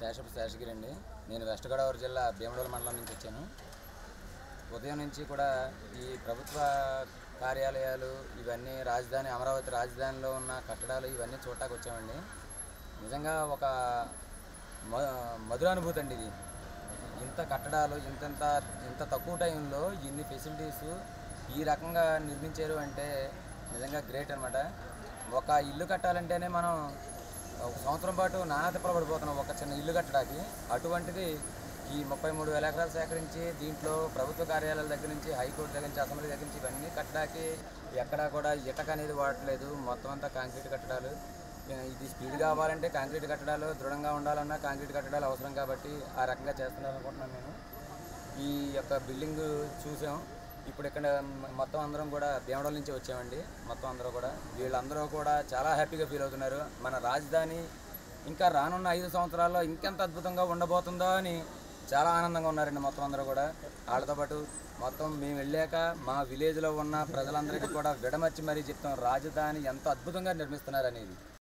శేషపు శేషగిరి అండి నేను వెస్ట్ గోదావరి జిల్లా భీమడోల మండలం నుంచి వచ్చాను ఉదయం నుంచి కూడా ఈ ప్రభుత్వ కార్యాలయాలు ఇవన్నీ రాజధాని అమరావతి రాజధానిలో ఉన్న కట్టడాలు ఇవన్నీ చూడటానికి వచ్చామండి నిజంగా ఒక మ మధురానుభూతి అండి ఇది ఇంత కట్టడాలు ఇంతంత ఇంత తక్కువ టైంలో ఇన్ని ఫెసిలిటీస్ ఈ రకంగా నిర్మించారు అంటే నిజంగా గ్రేట్ అనమాట ఒక ఇల్లు కట్టాలంటేనే మనం ఒక సంవత్సరం పాటు నానా తిప్పలు పడిపోతున్నాం ఒక చిన్న ఇల్లు కట్టడానికి అటువంటిది ఈ ముప్పై మూడు వేల ఎకరాలు సేకరించి దీంట్లో ప్రభుత్వ కార్యాలయాల దగ్గర నుంచి హైకోర్టు దగ్గర నుంచి అసెంబ్లీ దగ్గర నుంచి ఇవన్నీ కట్టడానికి ఎక్కడా కూడా ఇటక అనేది వాడట్లేదు మొత్తం అంతా కాంక్రీట్ కట్టడాలు ఇది స్పీడ్ కావాలంటే కాంక్రీట్ కట్టడాలు దృఢంగా ఉండాలన్నా కాంక్రీట్ కట్టడాలు అవసరం కాబట్టి ఆ రకంగా చేస్తున్నారు అనుకుంటున్నాను నేను ఈ యొక్క బిల్డింగ్ చూసాం ఇప్పుడు ఇక్కడ మ- మొత్తం అందరం కూడా భీమడోల నుంచి వచ్చామండి మొత్తం అందరూ కూడా వీళ్ళందరూ కూడా చాలా హ్యాపీగా ఫీల్ అవుతున్నారు మన రాజధాని ఇంకా రానున్న ఐదు సంవత్సరాల్లో ఇంకెంత అద్భుతంగా ఉండబోతుందో అని చాలా ఆనందంగా ఉన్నారండి మొత్తం అందరూ కూడా వాళ్ళతో పాటు మొత్తం మేము వెళ్ళాక మా విలేజ్లో ఉన్న ప్రజలందరికీ కూడా విడమర్చి మరీ చెప్తాం రాజధాని ఎంత అద్భుతంగా నిర్మిస్తున్నారు అనేది